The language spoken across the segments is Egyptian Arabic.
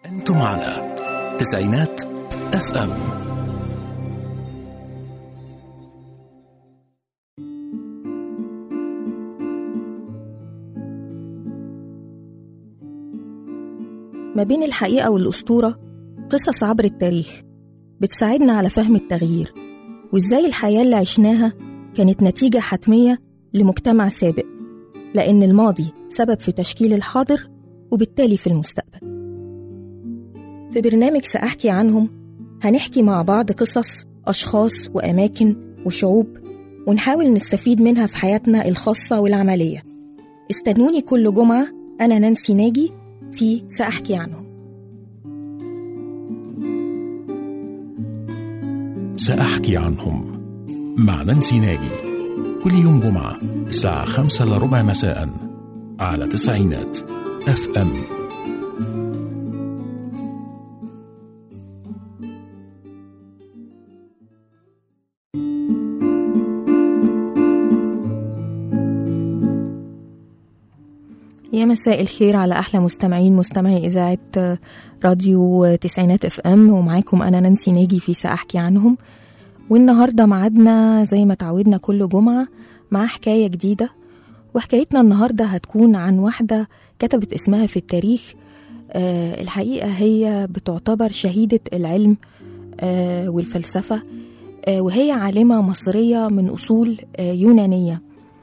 أنتم على تسعينات اف ام ما بين الحقيقة والأسطورة قصص عبر التاريخ بتساعدنا على فهم التغيير وإزاي الحياة اللي عشناها كانت نتيجة حتمية لمجتمع سابق لأن الماضي سبب في تشكيل الحاضر وبالتالي في المستقبل في برنامج سأحكي عنهم هنحكي مع بعض قصص أشخاص وأماكن وشعوب ونحاول نستفيد منها في حياتنا الخاصة والعملية استنوني كل جمعة أنا نانسي ناجي في سأحكي عنهم سأحكي عنهم مع نانسي ناجي كل يوم جمعة الساعة خمسة لربع مساء على تسعينات اف ام يا مساء الخير على أحلى مستمعين مستمعي إذاعة راديو تسعينات اف ام ومعاكم أنا نانسي ناجي في سأحكي عنهم والنهاردة معادنا زي ما تعودنا كل جمعة مع حكاية جديدة وحكايتنا النهاردة هتكون عن واحدة كتبت اسمها في التاريخ آه الحقيقة هي بتعتبر شهيدة العلم آه والفلسفة آه وهي عالمة مصرية من أصول آه يونانية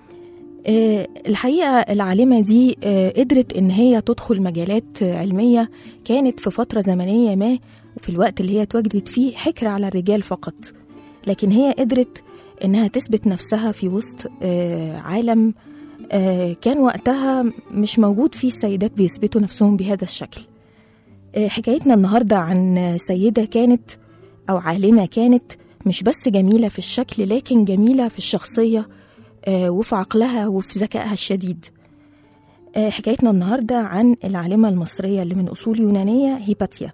آه، الحقيقة العالمة دي آه، قدرت إن هي تدخل مجالات آه، علمية كانت في فترة زمنية ما وفي الوقت اللي هي اتواجدت فيه حكر على الرجال فقط لكن هي قدرت إنها تثبت نفسها في وسط آه، عالم آه، كان وقتها مش موجود فيه السيدات بيثبتوا نفسهم بهذا الشكل آه، حكايتنا النهاردة عن سيدة كانت أو عالمة كانت مش بس جميلة في الشكل لكن جميلة في الشخصية آه، وفي عقلها وفي ذكائها الشديد آه، حكايتنا النهاردة عن العالمة المصرية اللي من أصول يونانية هيباتيا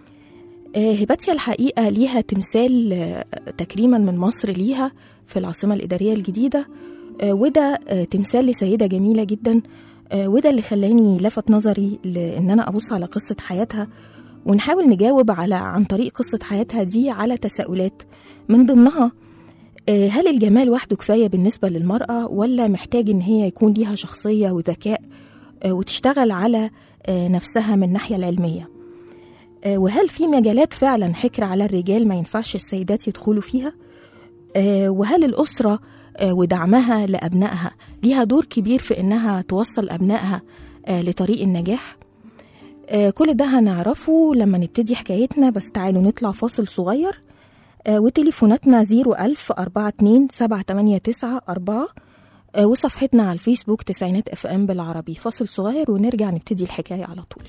آه، هيباتيا الحقيقة ليها تمثال آه، تكريما من مصر ليها في العاصمة الإدارية الجديدة آه، وده آه، تمثال لسيدة جميلة جدا آه، وده اللي خلاني لفت نظري لأن أنا أبص على قصة حياتها ونحاول نجاوب على عن طريق قصة حياتها دي على تساؤلات من ضمنها آه، هل الجمال وحده كفاية بالنسبة للمرأة ولا محتاج إن هي يكون ليها شخصية وذكاء آه، وتشتغل على آه، نفسها من الناحية العلمية آه، وهل في مجالات فعلا حكر على الرجال ما ينفعش السيدات يدخلوا فيها آه، وهل الأسرة آه، ودعمها لأبنائها ليها دور كبير في إنها توصل أبنائها آه، لطريق النجاح آه، كل ده هنعرفه لما نبتدي حكايتنا بس تعالوا نطلع فاصل صغير آه، وتليفوناتنا 01000 42 789 4 آه، وصفحتنا على الفيسبوك تسعينات اف ام بالعربي فاصل صغير ونرجع نبتدي الحكاية على طول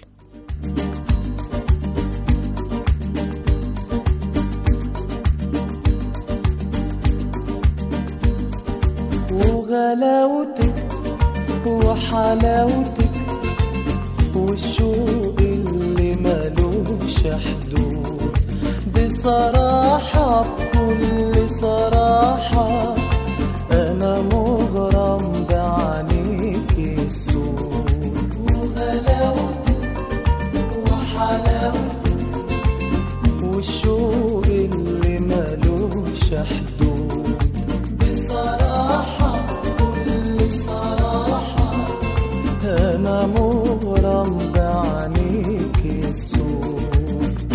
وغلاوتك وحلاوتك والشوق اللي ملوش حدود بصراحة بكل صراحة أنا مغرم بعينيك السود وغلاوتك وحلاوتك والشوق اللي ملوش حدود بصراحة بكل صراحة أنا مغرم بعينيك السود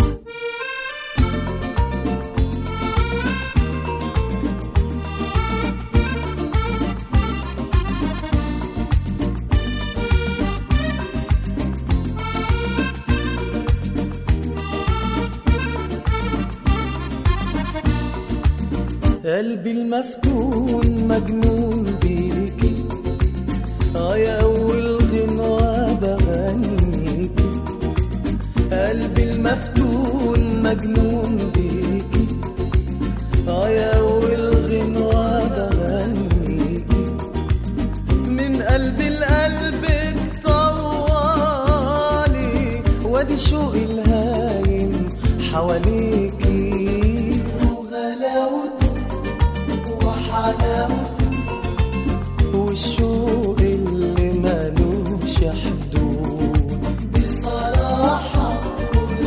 قلبي المفتون مجنون بيكي اه يا اول غنوة بغنيكي قلبي المفتون مجنون بيكي اه يا اول غنوة بغنيكي من قلبي القلب طوالي وادي شوقي الهايم حواليكي وغلاوتك وحلاوتك والشوق اللي ملوش حدود بصراحة كل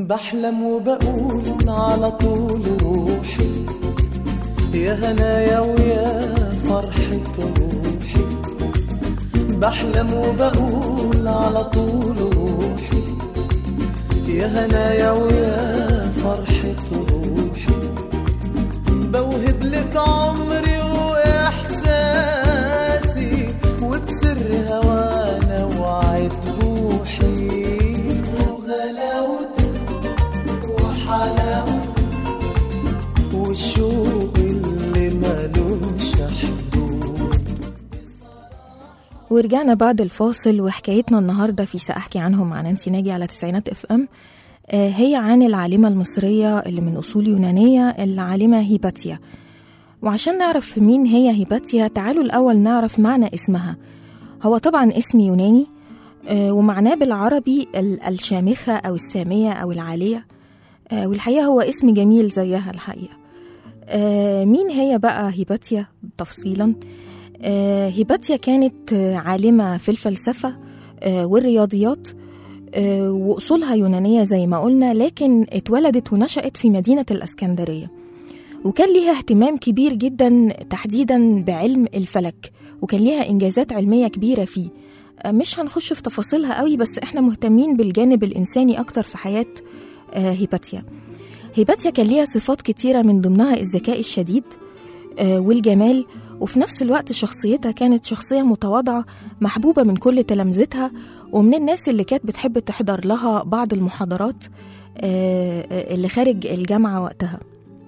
بحلم وبقول على طول روحي يا هنايا ويا فرحة روحي بحلم وبقول على طول روحي يا هنايا ويا فرحة روحي بوهب لك عمري وإحساسي وبسر هوانا وعد روحي وغلاوتك وحلاوتك والشوق اللي ملوش حدود ورجعنا بعد الفاصل وحكايتنا النهارده في سأحكي عنهم مع نانسي ناجي على تسعينات اف ام آه، هي عن العالمة المصرية اللي من أصول يونانية العالمة هيباتيا وعشان نعرف مين هي هيباتيا تعالوا الأول نعرف معنى اسمها هو طبعا اسم يوناني آه، ومعناه بالعربي ال- الشامخة أو السامية أو العالية آه، والحقيقة هو اسم جميل زيها الحقيقة آه، مين هي بقى هيباتيا تفصيلا آه، هيباتيا كانت آه، عالمة في الفلسفة آه، والرياضيات آه، وأصولها يونانية زي ما قلنا لكن اتولدت ونشأت في مدينة الأسكندرية وكان ليها اهتمام كبير جدا تحديدا بعلم الفلك وكان ليها إنجازات علمية كبيرة فيه آه، مش هنخش في تفاصيلها قوي بس احنا مهتمين بالجانب الإنساني أكتر في حياة آه، هيباتيا هيباتيا كان ليها صفات كتيرة من ضمنها الذكاء الشديد آه، والجمال وفي نفس الوقت شخصيتها كانت شخصية متواضعة محبوبة من كل تلامذتها ومن الناس اللي كانت بتحب تحضر لها بعض المحاضرات آه، آه، اللي خارج الجامعة وقتها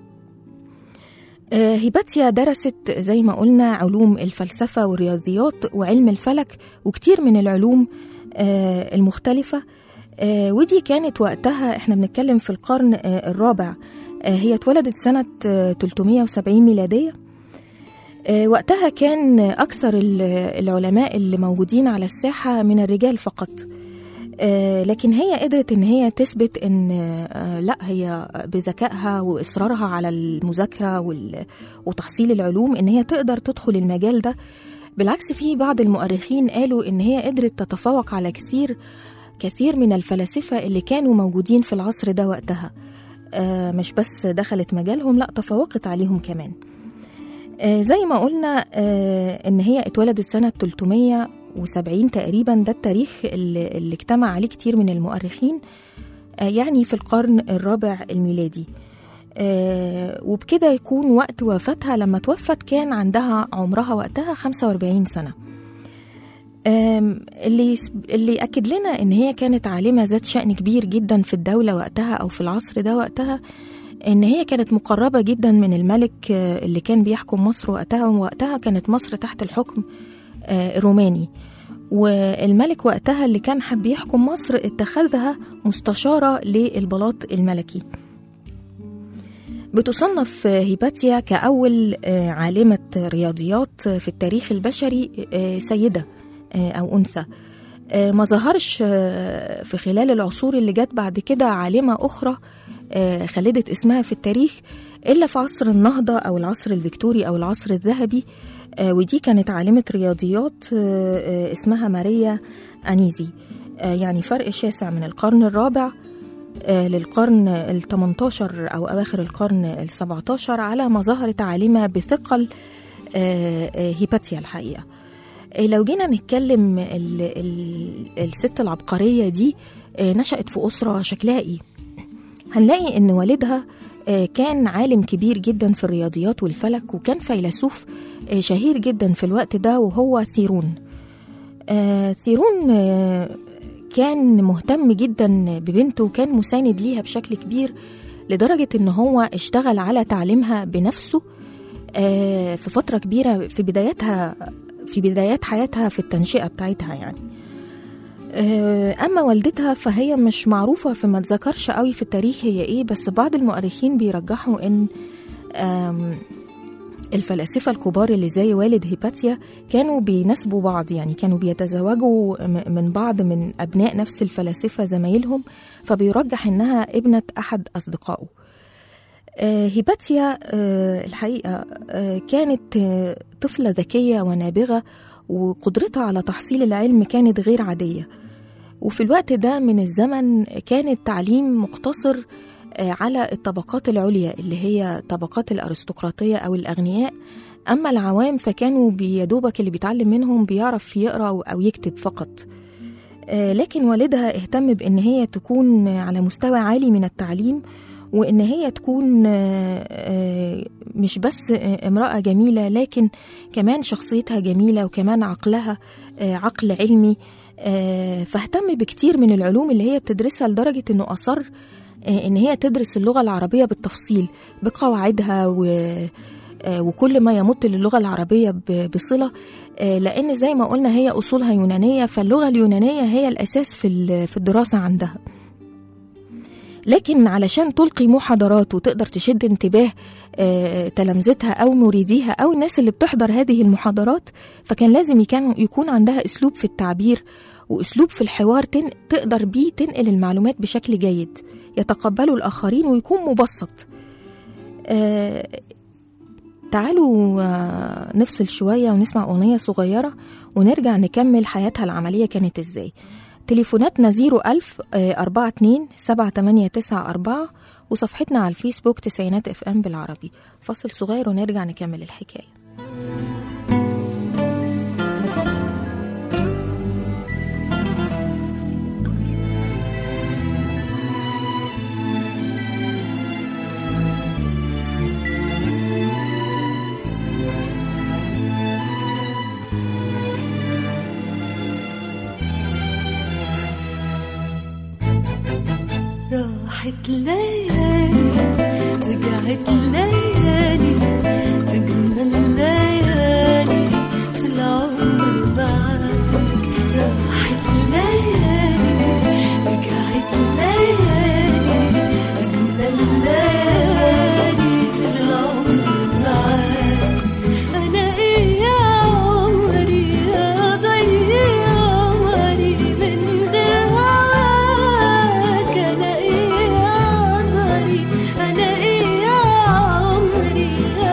آه، هيباتيا درست زي ما قلنا علوم الفلسفة والرياضيات وعلم الفلك وكتير من العلوم آه، المختلفة آه، ودي كانت وقتها احنا بنتكلم في القرن آه، الرابع آه، هي اتولدت سنة آه، 370 ميلادية آه، وقتها كان أكثر ال- العلماء اللي موجودين على الساحة من الرجال فقط آه، لكن هي قدرت ان هي تثبت ان آه، لا هي بذكائها واصرارها على المذاكره وال- وتحصيل العلوم ان هي تقدر تدخل المجال ده بالعكس في بعض المؤرخين قالوا ان هي قدرت تتفوق على كثير كثير من الفلاسفه اللي كانوا موجودين في العصر ده وقتها آه، مش بس دخلت مجالهم لا تفوقت عليهم كمان آه، زي ما قلنا آه، ان هي اتولدت سنه 370 تقريبا ده التاريخ اللي, اللي اجتمع عليه كتير من المؤرخين آه، يعني في القرن الرابع الميلادي آه، وبكده يكون وقت وفاتها لما توفت كان عندها عمرها وقتها 45 سنة آم، اللي يس- اللي أكد لنا إن هي كانت عالمة ذات شأن كبير جدا في الدولة وقتها أو في العصر ده وقتها إن هي كانت مقربة جدا من الملك آه، اللي كان بيحكم مصر وقتها ووقتها كانت مصر تحت الحكم آه، روماني والملك وقتها اللي كان حب يحكم مصر اتخذها مستشارة للبلاط الملكي بتصنف هيباتيا كأول آه، عالمة رياضيات في التاريخ البشري آه، سيدة آه، أو أنثى آه، ما ظهرش آه، في خلال العصور اللي جت بعد كده عالمة أخرى آه، خلدت اسمها في التاريخ إلا في عصر النهضة أو العصر الفيكتوري أو العصر الذهبي آه، ودي كانت عالمة رياضيات آه، آه، اسمها ماريا أنيزي آه، يعني فرق شاسع من القرن الرابع آه، للقرن ال 18 أو أواخر القرن ال 17 على ما ظهرت عالمة بثقل آه، آه، هيباتيا الحقيقة آه، لو جينا نتكلم ال ال الست العبقرية دي آه، نشأت في أسرة شكلها إيه هنلاقي إن والدها آه، كان عالم كبير جدا في الرياضيات والفلك وكان فيلسوف آه، شهير جدا في الوقت ده وهو ثيرون آه، ثيرون آه، كان مهتم جدا ببنته وكان مساند ليها بشكل كبير لدرجة إن هو اشتغل على تعليمها بنفسه آه، في فترة كبيرة في بداياتها في بدايات حياتها في التنشئة بتاعتها يعني آه، أما والدتها فهي مش معروفة فما تذكرش قوي في التاريخ هي إيه بس بعض المؤرخين بيرجحوا إن آم، الفلاسفة الكبار اللي زي والد هيباتيا كانوا بيناسبوا بعض يعني كانوا بيتزوجوا م- من بعض من أبناء نفس الفلاسفة زمايلهم فبيرجح إنها ابنة أحد أصدقائه آه، هيباتيا آه، الحقيقة آه، كانت آه، طفلة ذكية ونابغة وقدرتها على تحصيل العلم كانت غير عادية وفي الوقت ده من الزمن كان التعليم مقتصر آه، على الطبقات العليا اللي هي طبقات الأرستقراطية أو الأغنياء أما العوام فكانوا بيدوبك اللي بيتعلم منهم بيعرف يقرأ أو يكتب فقط آه، لكن والدها اهتم بأن هي تكون على مستوى عالي من التعليم وإن هي تكون آه، آه، مش بس آه، امرأة جميلة لكن كمان شخصيتها جميلة وكمان عقلها آه، عقل علمي آه، فاهتم بكتير من العلوم اللي هي بتدرسها لدرجة إنه أصر آه، إن هي تدرس اللغة العربية بالتفصيل بقواعدها و آه، وكل ما يمت للغة العربية ب- بصلة آه، لأن زي ما قلنا هي أصولها يونانية فاللغة اليونانية هي الأساس في ال- في الدراسة عندها لكن علشان تلقي محاضرات وتقدر تشد انتباه آه، تلامذتها أو مريديها أو الناس اللي بتحضر هذه المحاضرات فكان لازم يكون يكون عندها أسلوب في التعبير وأسلوب في الحوار تن... تقدر بيه تنقل المعلومات بشكل جيد يتقبله الآخرين ويكون مبسط آه، تعالوا آه، نفصل شوية ونسمع أغنية صغيرة ونرجع نكمل حياتها العملية كانت إزاي تليفوناتنا 01000 42 78994 وصفحتنا على الفيسبوك تسعينات اف ام بالعربي فاصل صغير ونرجع نكمل الحكاية راحت ليالي رجعت ليالي أجمل ليالي في العمر معاك راحت ليالي رجعت ليالي أجمل ليالي في العمر معاك أنا إيه يا عمري يا ضيع عمري من غير هواك أنا إيه يا عمري أنا إيه يا عمري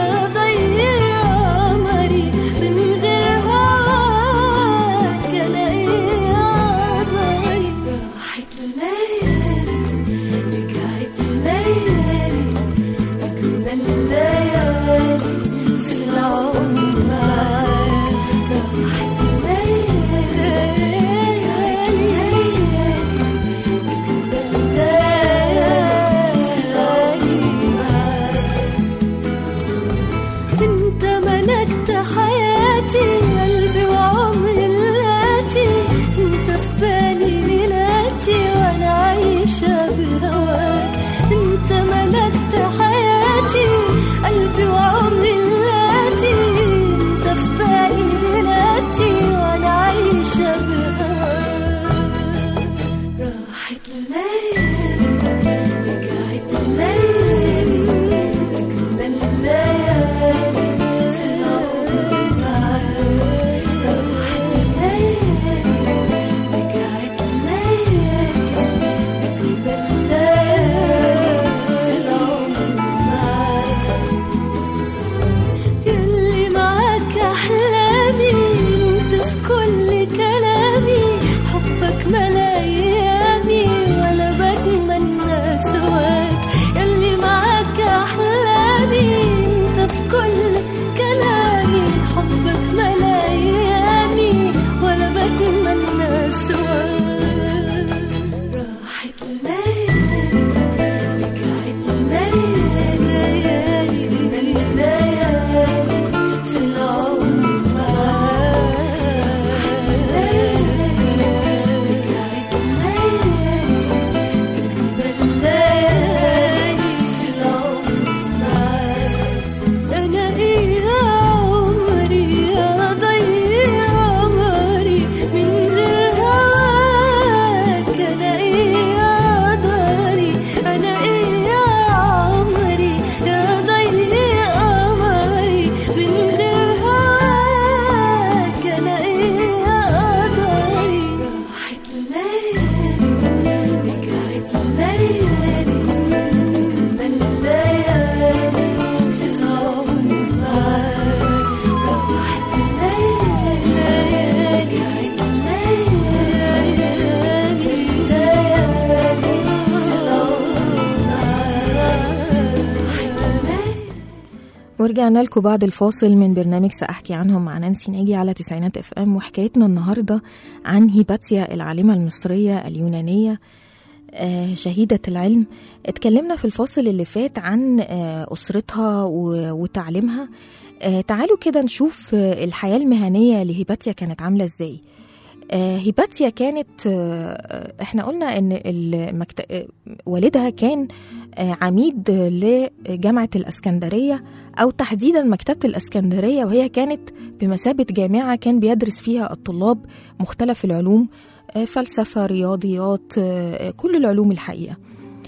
ورجعنا لكم بعد الفاصل من برنامج سأحكي عنهم مع نانسي ناجي على تسعينات اف ام وحكايتنا النهارده عن هيباتيا العالمة المصرية اليونانية آه، شهيدة العلم اتكلمنا في الفاصل اللي فات عن آه، أسرتها و- وتعليمها آه، تعالوا كده نشوف آه، الحياة المهنية لهيباتيا كانت عاملة ازاي آه، هيباتيا كانت آه، احنا قلنا ان المكت... آه، والدها كان آه، عميد لجامعة الاسكندرية او تحديدا مكتبة الاسكندرية وهي كانت بمثابة جامعة كان بيدرس فيها الطلاب مختلف العلوم آه، فلسفة رياضيات آه، كل العلوم الحقيقة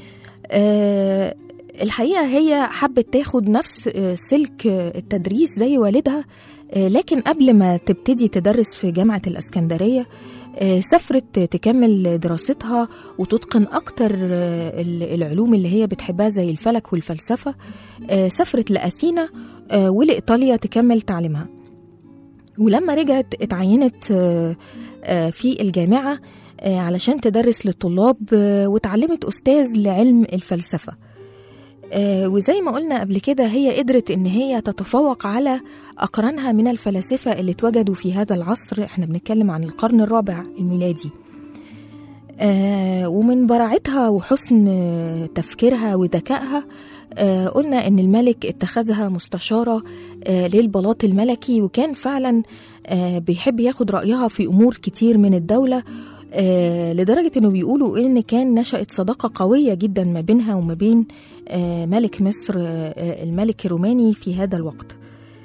آه، الحقيقة هي حبت تاخد نفس آه، سلك آه، التدريس زي والدها آه، لكن قبل ما تبتدي تدرس في جامعة الأسكندرية آه، سافرت تكمل دراستها وتتقن أكتر آه، ال- العلوم اللي هي بتحبها زي الفلك والفلسفة آه، سافرت لأثينا آه، ولإيطاليا تكمل تعليمها ولما رجعت اتعينت آه، آه، في الجامعة آه، علشان تدرس للطلاب آه، وتعلمت أستاذ لعلم الفلسفة آه، وزي ما قلنا قبل كده هي قدرت ان هي تتفوق على اقرانها من الفلاسفه اللي اتوجدوا في هذا العصر احنا بنتكلم عن القرن الرابع الميلادي آه، ومن براعتها وحسن آه، تفكيرها وذكائها آه، قلنا ان الملك اتخذها مستشاره آه، للبلاط الملكي وكان فعلا آه، بيحب ياخد رايها في امور كتير من الدوله آه، لدرجه انه بيقولوا ان كان نشات صداقه قويه جدا ما بينها وما بين آه، ملك مصر آه، آه، الملك الروماني في هذا الوقت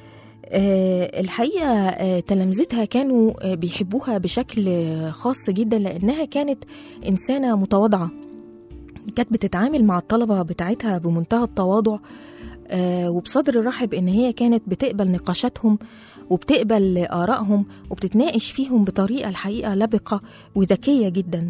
آه، الحقيقة آه، تلامذتها كانوا آه، بيحبوها بشكل آه، خاص جدا لأنها كانت إنسانة متواضعة كانت بتتعامل مع الطلبة بتاعتها بمنتهى التواضع آه، وبصدر رحب إن هي كانت بتقبل نقاشاتهم وبتقبل آرائهم وبتتناقش فيهم بطريقة الحقيقة لبقة وذكية جدا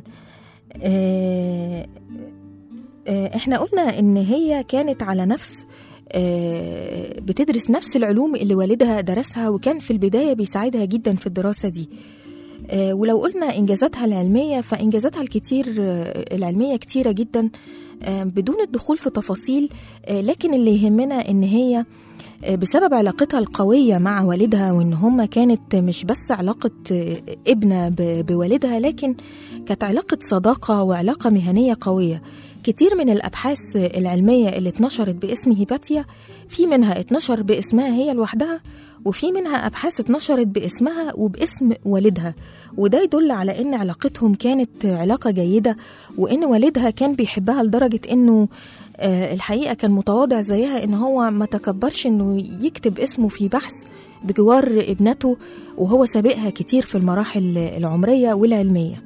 آه، آه، احنا قلنا ان هي كانت على نفس آه، بتدرس نفس العلوم اللي والدها درسها وكان في البداية بيساعدها جدا في الدراسة دي آه، ولو قلنا إنجازاتها العلمية فإنجازاتها الكتير آه، العلمية كتيرة جدا آه، بدون الدخول في تفاصيل آه، لكن اللي يهمنا إن هي آه، بسبب علاقتها القوية مع والدها وإن هما كانت مش بس علاقة آه، ابنة ب- بوالدها لكن كانت علاقة صداقة وعلاقة مهنية قوية كتير من الأبحاث العلمية اللي اتنشرت باسم هيباتيا في منها اتنشر باسمها هي لوحدها وفي منها أبحاث اتنشرت باسمها وباسم والدها وده يدل على إن علاقتهم كانت علاقة جيدة وإن والدها كان بيحبها لدرجة إنه آه، الحقيقة كان متواضع زيها إن هو ما تكبرش إنه يكتب اسمه في بحث بجوار ابنته وهو سابقها كتير في المراحل العمرية والعلمية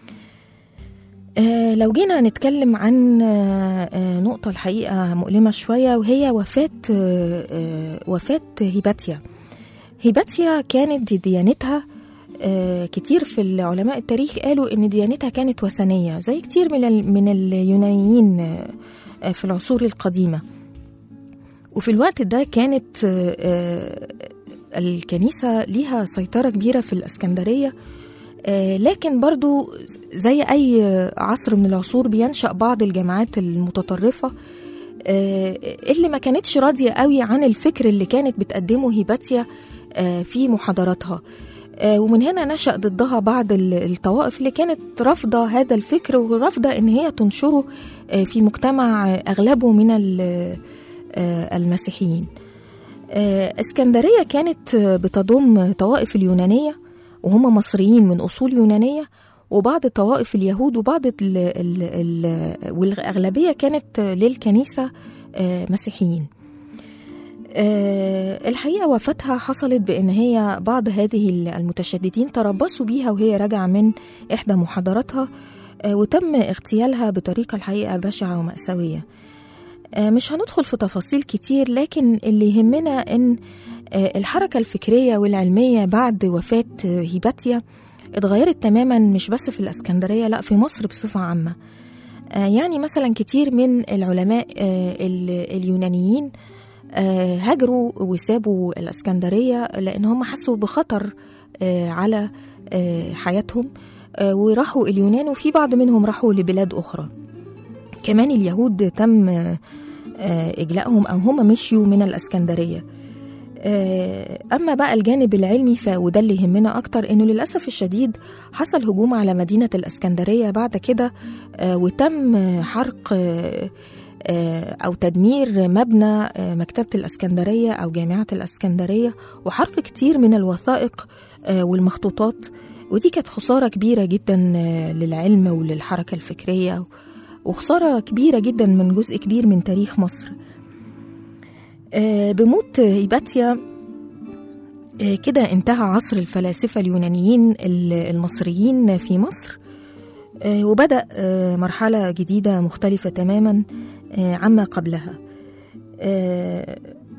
آه، لو جينا نتكلم عن آه، آه، نقطة الحقيقة مؤلمة شوية وهي وفاة آه، آه، وفاة هيباتيا هيباتيا كانت دي- ديانتها آه، كتير في العلماء التاريخ قالوا ان ديانتها كانت وثنية زي كتير من ال- من اليونانيين آه، آه، في العصور القديمة وفي الوقت ده كانت آه، آه، الكنيسة ليها سيطرة كبيرة في الإسكندرية آه، لكن برضو زي أي عصر من العصور بينشأ بعض الجامعات المتطرفة آه، اللي ما كانتش راضية قوي عن الفكر اللي كانت بتقدمه هيباتيا آه، في محاضراتها آه، ومن هنا نشأ ضدها بعض ال- الطوائف اللي كانت رافضة هذا الفكر ورافضة إن هي تنشره آه، في مجتمع آه، أغلبه من ال- آه، المسيحيين آه، اسكندرية كانت آه، بتضم طوائف اليونانية وهم مصريين من أصول يونانية وبعض طوائف اليهود وبعض ال ال ال والأغلبية كانت آه، للكنيسة آه، مسيحيين آه، الحقيقة وفاتها حصلت بأن هي بعض هذه المتشددين تربصوا بيها وهي راجعة من إحدى محاضراتها آه، وتم اغتيالها بطريقة الحقيقة بشعة ومأساوية آه، مش هندخل في تفاصيل كتير لكن اللي يهمنا ان آه، الحركة الفكرية والعلمية بعد وفاة آه، هيباتيا اتغيرت تماما مش بس في الاسكندرية لا في مصر بصفة عامة آه، يعني مثلا كتير من العلماء آه، ال- اليونانيين آه، هاجروا وسابوا الاسكندرية لان هم حسوا بخطر آه، على آه، حياتهم آه، وراحوا اليونان وفي بعض منهم راحوا لبلاد اخرى كمان اليهود تم آه، آه، إجلائهم أو هم مشيوا من الإسكندرية آه، أما بقى الجانب العلمي ف- وده اللي يهمنا أكتر إنه للأسف الشديد حصل هجوم على مدينة الإسكندرية بعد كده آه، وتم آه، حرق آه، آه، أو تدمير مبنى آه، مكتبة الإسكندرية أو جامعة الإسكندرية وحرق كتير من الوثائق آه، والمخطوطات ودي كانت خسارة كبيرة جدا آه، للعلم وللحركة الفكرية وخسارة كبيرة جدا من جزء كبير من تاريخ مصر آه، بموت هيباتيا آه، كده انتهى عصر الفلاسفة اليونانيين ال- المصريين في مصر آه، وبدأ آه، مرحلة جديدة مختلفة تماما آه، عما قبلها آه،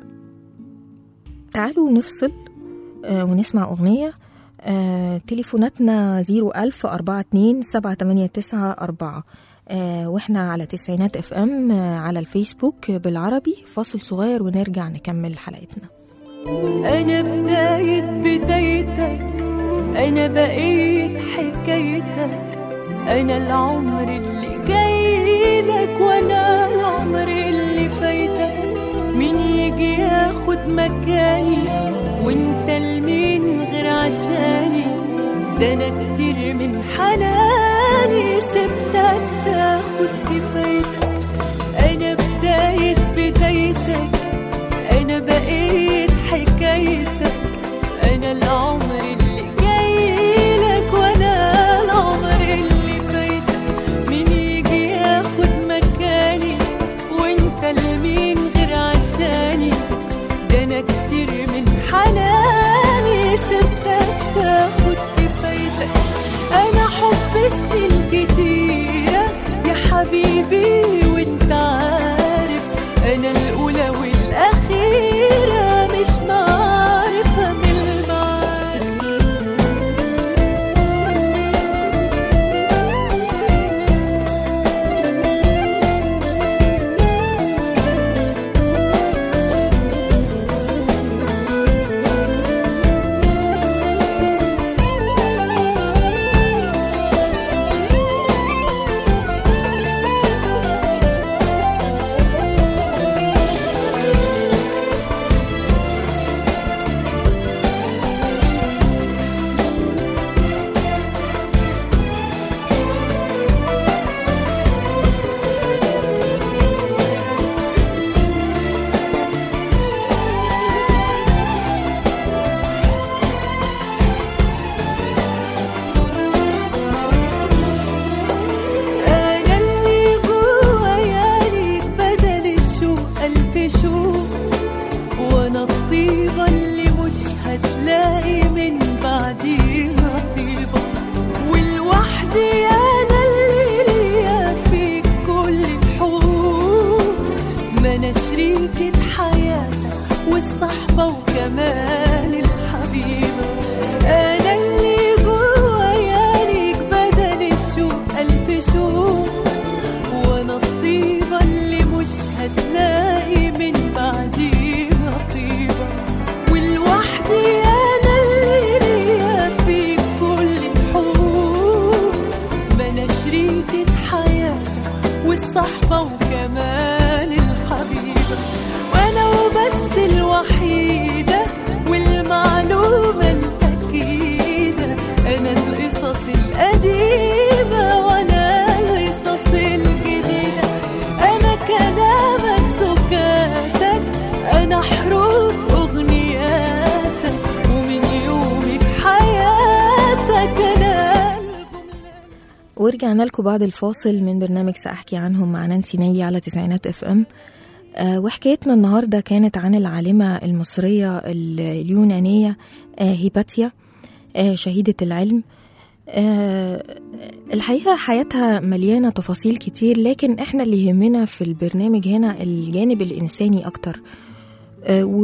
تعالوا نفصل آه، ونسمع أغنية آه، تليفوناتنا 01000 42 789 آه، واحنا على تسعينات اف ام آه، على الفيسبوك بالعربي فاصل صغير ونرجع نكمل حلقتنا أنا بداية بدايتك أنا بقيت حكايتك أنا العمر اللي جاي لك وأنا العمر اللي فايتك مين يجي ياخد مكاني وانت لمين غير عشاني ده أنا كتير من حناني سبتك تاخد كفايتك أنا بداية بدايتك أنا بقيت حكايتك أنا العمر اللي جاي لك وأنا العمر اللي فايتك مين يجي ياخد مكاني وأنت لمين غير عشاني ده أنا كتير من حناني سبتك تاخد كفايتك أنا حب سنين كتيرة يا حبيبي وأنت عارف أنا الأولى والأخيرة مش معرفة من المعارف أنا اللي جوايا ليك بدل الشوق ألف شوق وأنا الطيبة اللي مش هتلاقي من بعديها طيبة والوحدي أنا اللي ليا فيك كل الحقوق ما أنا شريكة حياتك والصحبة وكمان الحبيبة أنا اللي جوايا ليك بدل الشوق ألف شوق وانا الطيبة اللي مش هتلاقي من بعديها طيبة والوحدي انا اللي ليا في كل الحقوق ما انا شريكة حياتك والصحبة وكمان الحبيبة وانا وبس الوحيدة والمعلومة الأكيدة أنا القصص القديمة وأنا القصص الجديدة أنا كلامك سكاتك أنا حروف أغنياتك ومن يومي في حياتك أنا الجملة ورجعنا لكم بعد الفاصل من برنامج سأحكي عنهم مع نانسي ناجي على تسعينات اف ام آه وحكايتنا النهاردة كانت عن العالمة المصرية ال- اليونانية آه هيباتيا آه شهيدة العلم آه الحقيقة حياتها مليانة تفاصيل كتير لكن احنا اللي يهمنا في البرنامج هنا الجانب الإنساني أكتر آه و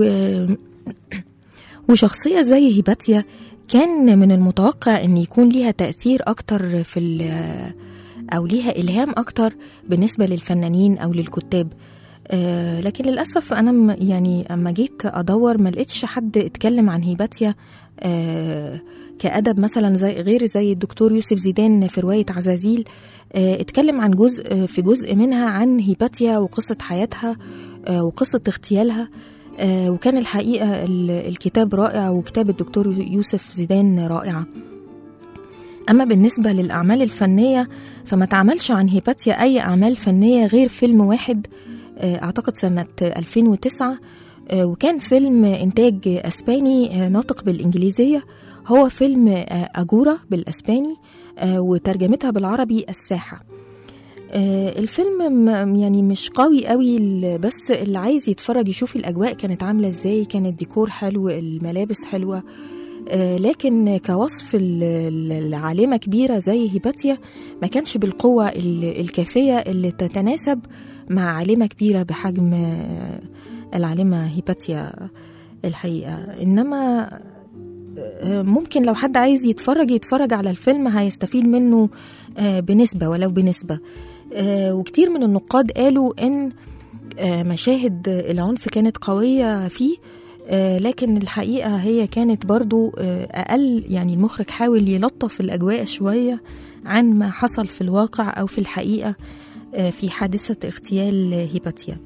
وشخصية زي هيباتيا كان من المتوقع ان يكون ليها تأثير اكتر في ال- او ليها الهام اكتر بالنسبة للفنانين او للكتاب آه، لكن للأسف أنا م- يعني أما جيت أدور ما لقيتش حد اتكلم عن هيباتيا آه، كأدب مثلا زي غير زي الدكتور يوسف زيدان في رواية عزازيل آه، اتكلم عن جزء في جزء منها عن هيباتيا وقصة حياتها آه، وقصة اغتيالها آه، وكان الحقيقة ال- الكتاب رائع وكتاب الدكتور يوسف زيدان رائعة أما بالنسبة للأعمال الفنية فما تعملش عن هيباتيا أي أعمال فنية غير فيلم واحد آه، أعتقد سنة 2009 آه، وكان فيلم إنتاج أسباني آه، ناطق بالإنجليزية هو فيلم آه، أجورا بالأسباني آه، وترجمتها بالعربي الساحة آه، الفيلم م- يعني مش قوي قوي ال- بس اللي عايز يتفرج يشوف الأجواء كانت عاملة ازاي كان الديكور حلو الملابس حلوة آه، لكن كوصف ال- ال- العالمة كبيرة زي هيباتيا ما كانش بالقوة ال- الكافية اللي تتناسب مع عالمة كبيرة بحجم آه، العالمة هيباتيا الحقيقة إنما آه، ممكن لو حد عايز يتفرج يتفرج على الفيلم هيستفيد منه آه، بنسبة ولو بنسبة آه، وكتير من النقاد قالوا إن آه، مشاهد العنف كانت قوية فيه آه، لكن الحقيقة هي كانت برضو آه، أقل يعني المخرج حاول يلطف الأجواء شوية عن ما حصل في الواقع أو في الحقيقة آه، في حادثة اغتيال هيباتيا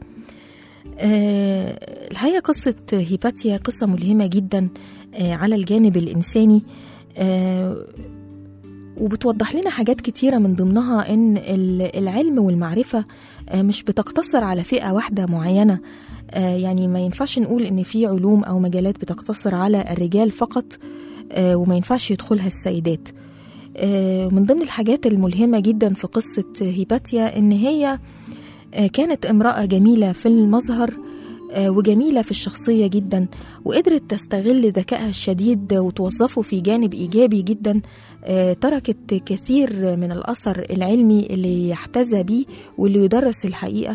آه، الحقيقة قصة هيباتيا قصة ملهمة جدا آه، على الجانب الإنساني آه، وبتوضح لنا حاجات كتيرة من ضمنها إن ال- العلم والمعرفة آه، مش بتقتصر على فئة واحدة معينة آه، يعني ما ينفعش نقول إن في علوم أو مجالات بتقتصر على الرجال فقط آه، وما ينفعش يدخلها السيدات آه، من ضمن الحاجات الملهمة جدا في قصة هيباتيا إن هي آه، كانت امرأة جميلة في المظهر آه، وجميلة في الشخصية جدا وقدرت تستغل ذكائها الشديد وتوظفه في جانب إيجابي جدا آه، تركت كثير من الأثر العلمي اللي يحتذى بيه واللي يدرس الحقيقة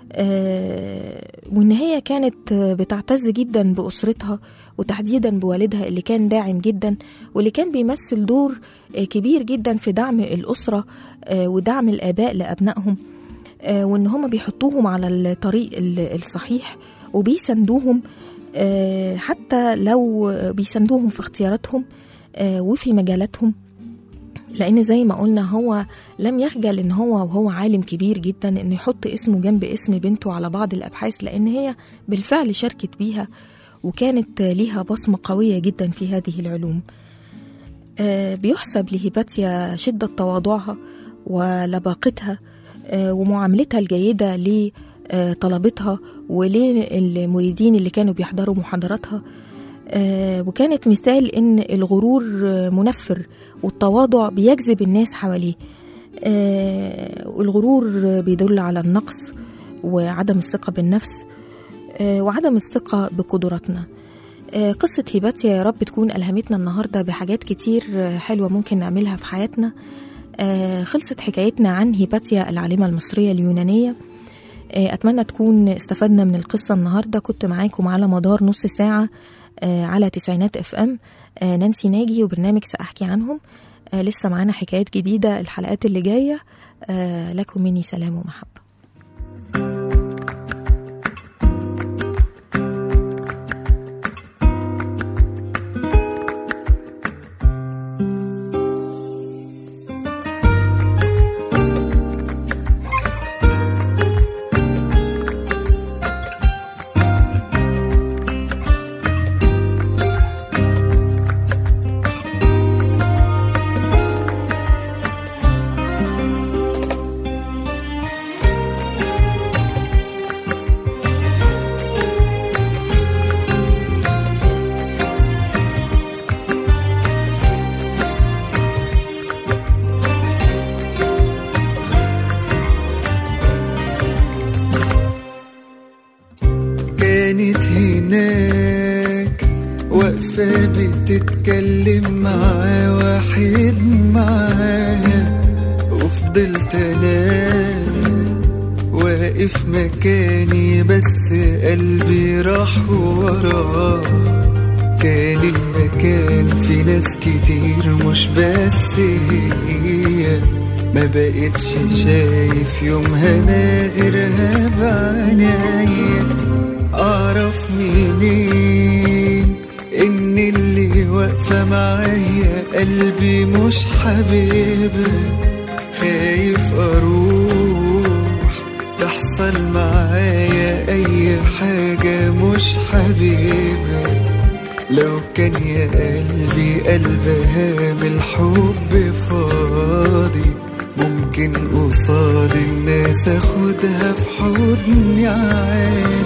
آه، وإن هي كانت آه، بتعتز جدا بأسرتها وتحديدا بوالدها اللي كان داعم جدا واللي كان بيمثل دور آه، كبير جدا في دعم الأسرة آه، ودعم الآباء لأبنائهم آه، وان هم بيحطوهم على الطريق ال- الصحيح وبيساندوهم آه، حتى لو بيساندوهم في اختياراتهم آه، وفي مجالاتهم لان زي ما قلنا هو لم يخجل ان هو وهو عالم كبير جدا انه يحط اسمه جنب اسم بنته على بعض الابحاث لان هي بالفعل شاركت بيها وكانت ليها بصمه قويه جدا في هذه العلوم آه، بيحسب لهيباتيا شده تواضعها ولباقتها آه، ومعاملتها الجيدة لطلبتها وللمريدين اللي كانوا بيحضروا محاضراتها آه، وكانت مثال إن الغرور آه، منفر والتواضع بيجذب الناس حواليه آه، والغرور بيدل على النقص وعدم الثقة بالنفس آه، وعدم الثقة بقدراتنا آه، قصة هيباتيا يا رب تكون ألهمتنا النهاردة بحاجات كتير آه، حلوة ممكن نعملها في حياتنا آه، خلصت حكايتنا عن هيباتيا العالمة المصرية اليونانية آه، أتمنى تكون استفدنا من القصة النهاردة كنت معاكم على مدار نص ساعة آه، على تسعينات اف ام آه، نانسي ناجي وبرنامج سأحكي عنهم آه، لسه معانا حكايات جديدة الحلقات اللي جاية آه، لكم مني سلام ومحبة كانت هناك واقفة بتتكلم مع واحد معاها وفضلت انا واقف مكاني بس قلبي راح وراه كان المكان في ناس كتير مش بس هي ما بقتش شايف يومها انا غيرها بعناية اعرف منين ان اللي واقفة معايا قلبي مش حبيبك خايف اروح تحصل معايا اي حاجة مش حبيبك لو كان يا قلبي قلبها بالحب فاضي ممكن قصاد الناس اخدها في حضني عادي